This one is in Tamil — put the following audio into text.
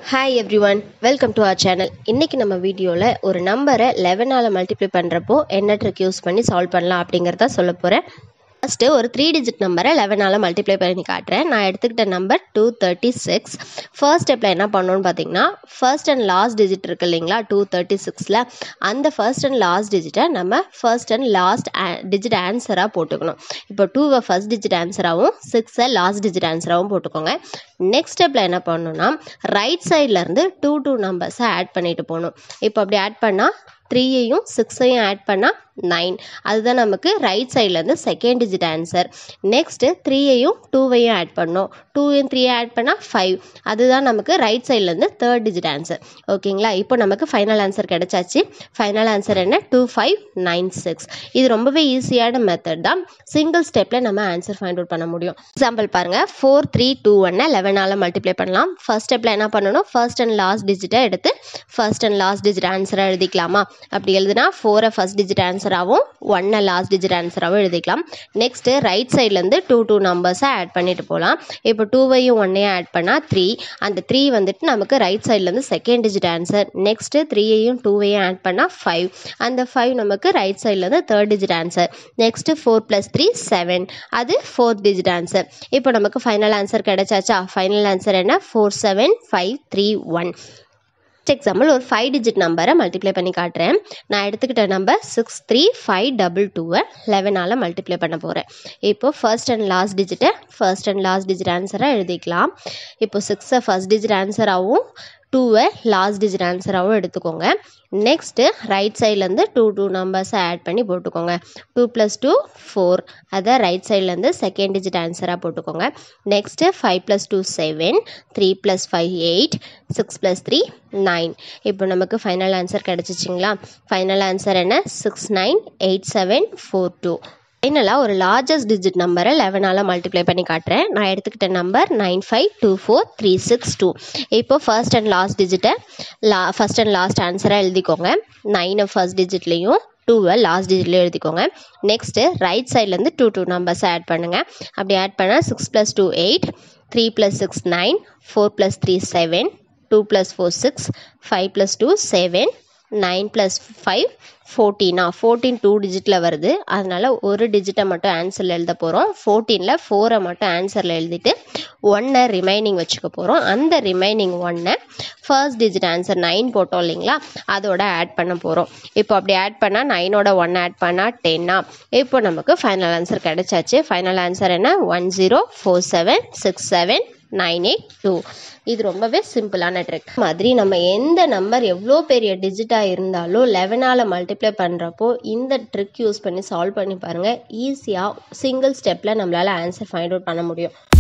hi everyone welcome to our channel இன்றைக்கி நம்ம வீடியோவில் ஒரு நம்பரை லெவனால் மல்டிப்ளை பண்ணுறப்போ என்ன ட்ரிக் யூஸ் பண்ணி சால்வ் பண்ணலாம் அப்படிங்கிறத சொல்ல போகிறேன் ஃபஸ்ட்டு ஒரு த்ரீ டிஜிட் நம்பரை லெவனால் மல்டிப்ளை பண்ணி காட்டுறேன் நான் எடுத்துக்கிட்ட number two thirty six first ஸ்டெப்பில் என்ன பண்ணணும்னு பார்த்தீங்கன்னா ஃபர்ஸ்ட் அண்ட் லாஸ்ட் டிஜிட் இருக்கு இல்லைங்களா டூ தேர்ட்டி சிக்ஸில் அந்த ஃபர்ஸ்ட் அண்ட் லாஸ்ட் டிஜிட்டை நம்ம ஃபர்ஸ்ட் அண்ட் லாஸ்ட் டிஜிட் ஆன்சராக போட்டுக்கணும் இப்போ டூவை ஃபர்ஸ்ட் டிஜிட் ஆன்சராகவும் சிக்ஸை லாஸ்ட் டிஜிட் ஆன்சராகவும் போட்டுக்கோங்க நெக்ஸ்ட் ஸ்டெப்பில் என்ன பண்ணணும்னா ரைட் சைட்லேருந்து டூ டூ நம்பர்ஸை ஆட் பண்ணிட்டு போகணும் இப்போ அப்படி ஆட் பண்ணால் த்ரீயையும் சிக்ஸையும் ஆட் பண்ணால் நைன் அதுதான் நமக்கு ரைட் சைட்லேருந்து செகண்ட் டிஜிட் ஆன்சர் நெக்ஸ்ட்டு த்ரீயையும் டூவையும் ஆட் பண்ணோம் டூவையும் த்ரீயை ஆட் பண்ணால் ஃபைவ் அதுதான் நமக்கு ரைட் சைட்லேருந்து தேர்ட் டிஜிட் ஆன்சர் ஓகேங்களா இப்போ நமக்கு ஃபைனல் ஆன்சர் கிடைச்சாச்சு ஃபைனல் ஆன்சர் என்ன டூ ஃபைவ் நைன் சிக்ஸ் இது ரொம்பவே ஈஸியான மெத்தட் தான் சிங்கிள் ஸ்டெப்பில் நம்ம ஆன்சர் ஃபைண்ட் அவுட் பண்ண முடியும் எக்ஸாம்பிள் பாருங்கள் ஃபோர் த்ரீ டூ ஒன்னை லெவனால் மல்டிப்ளை பண்ணலாம் ஃபர்ஸ்ட் ஸ்டெப்பில் என்ன பண்ணணும் ஃபர்ஸ்ட் அண்ட் லாஸ்ட் டிஜிட்டை எடுத்து ஃபர்ஸ்ட் அண்ட் லாஸ்ட் டிஜிட் ஆன்சரை எழுதிக்கலாமா அப்படி எழுதுனா ஃபோரை ஃபர்ஸ்ட் டிஜிட் ஆன்சராகவும் ஒன்னை லாஸ்ட் டிஜிட் ஆன்சராகவும் எழுதிக்கலாம் நெக்ஸ்ட்டு ரைட் சைட்லேருந்து டூ டூ நம்பர்ஸை ஆட் பண்ணிட்டு போகலாம் இப்போ டூவையும் ஒன்னையும் ஆட் பண்ணால் த்ரீ அந்த த்ரீ வந்துட்டு நமக்கு ரைட் சைட்லேருந்து செகண்ட் டிஜிட் ஆன்சர் நெக்ஸ்ட்டு த்ரீயையும் டூவையும் ஆட் பண்ணால் ஃபைவ் அந்த ஃபைவ் நமக்கு ரைட் சைட்லேருந்து third digit answer next four plus three seven அது ஃபோர்த் டிஜிட் ஆன்சர் இப்போ நமக்கு ஃபைனல் ஆன்சர் கிடைச்சாச்சா ஃபைனல் ஆன்சர் என்ன four seven five three one next example ஒரு ஃபைவ் டிஜிட் நம்பரை மல்டிப்ளை பண்ணி காட்டுறேன் நான் எடுத்துக்கிட்ட number six three five double டூவை லெவனால் மல்டிப்ளை பண்ண போகிறேன் இப்போது ஃபர்ஸ்ட் அண்ட் லாஸ்ட் டிஜிட்டை ஃபர்ஸ்ட் அண்ட் லாஸ்ட் டிஜிட் ஆன்சராக எழுதிக்கலாம் இப்போ சிக்ஸை ஃபர்ஸ்ட் டிஜிட் ஆன்சராகவும் டூவை லாஸ்ட் டிஜிட் ஆன்சராகவும் எடுத்துக்கோங்க நெக்ஸ்ட்டு ரைட் சைட்லேருந்து டூ டூ நம்பர்ஸை ஆட் பண்ணி போட்டுக்கோங்க டூ ப்ளஸ் டூ ஃபோர் அதை ரைட் சைட்லேருந்து செகண்ட் டிஜிட் ஆன்சராக போட்டுக்கோங்க next five plus two seven three plus five eight six plus three nine இப்போ நமக்கு ஃபைனல் ஆன்சர் கிடச்சிச்சிங்களா ஃபைனல் ஆன்சர் என்ன six nine eight seven four two ஃபைனலாக ஒரு லார்ஜஸ்ட் டிஜிட் நம்பரை லெவனால் மல்டிப்ளை பண்ணி காட்டுறேன் நான் எடுத்துக்கிட்ட number nine five two four three six two இப்போ ஃபர்ஸ்ட் அண்ட் லாஸ்ட் டிஜிட்டை லா ஃபர்ஸ்ட் அண்ட் லாஸ்ட் ஆன்சராக எழுதிக்கோங்க நைனை ஃபர்ஸ்ட் டிஜிட்லேயும் டூவை லாஸ்ட் டிஜிட்லேயும் எழுதிக்கோங்க நெக்ஸ்ட்டு ரைட் சைட்லேருந்து டூ டூ நம்பர்ஸை ஆட் பண்ணுங்கள் அப்படி ஆட் பண்ணால் six plus two eight three plus six nine four plus three seven two plus four six five plus two seven nine plus five ஃபோர்டீனா ஃபோர்டீன் டூ டிஜிட்டில் வருது அதனால் ஒரு டிஜிட்டை மட்டும் ஆன்சரில் எழுத போகிறோம் ஃபோர்டீனில் ஃபோரை மட்டும் ஆன்சரில் எழுதிட்டு ஒன்னை ரிமைனிங் வச்சுக்க போகிறோம் அந்த ரிமைனிங் ஒன்னை ஃபர்ஸ்ட் டிஜிட் ஆன்சர் நைன் போட்டோம் இல்லைங்களா அதோட ஆட் பண்ண போகிறோம் இப்போ அப்படி ஆட் பண்ணால் நைனோட ஒன் ஆட் பண்ணால் டென்னா இப்போ நமக்கு ஃபைனல் ஆன்சர் கிடைச்சாச்சு ஃபைனல் ஆன்சர் என்ன one zero four seven six seven nine eight two இது ரொம்பவே சிம்பிளான ட்ரிக் மாதிரி நம்ம எந்த நம்பர் எவ்வளோ பெரிய டிஜிட்டாக இருந்தாலும் லெவனால் மல்டிப்ளை பண்ணுறப்போ இந்த ட்ரிக் யூஸ் பண்ணி சால்வ் பண்ணி பாருங்கள் ஈஸியாக சிங்கிள் ஸ்டெப்பில் நம்மளால் ஆன்சர் ஃபைண்ட் அவுட் பண்ண முடியும்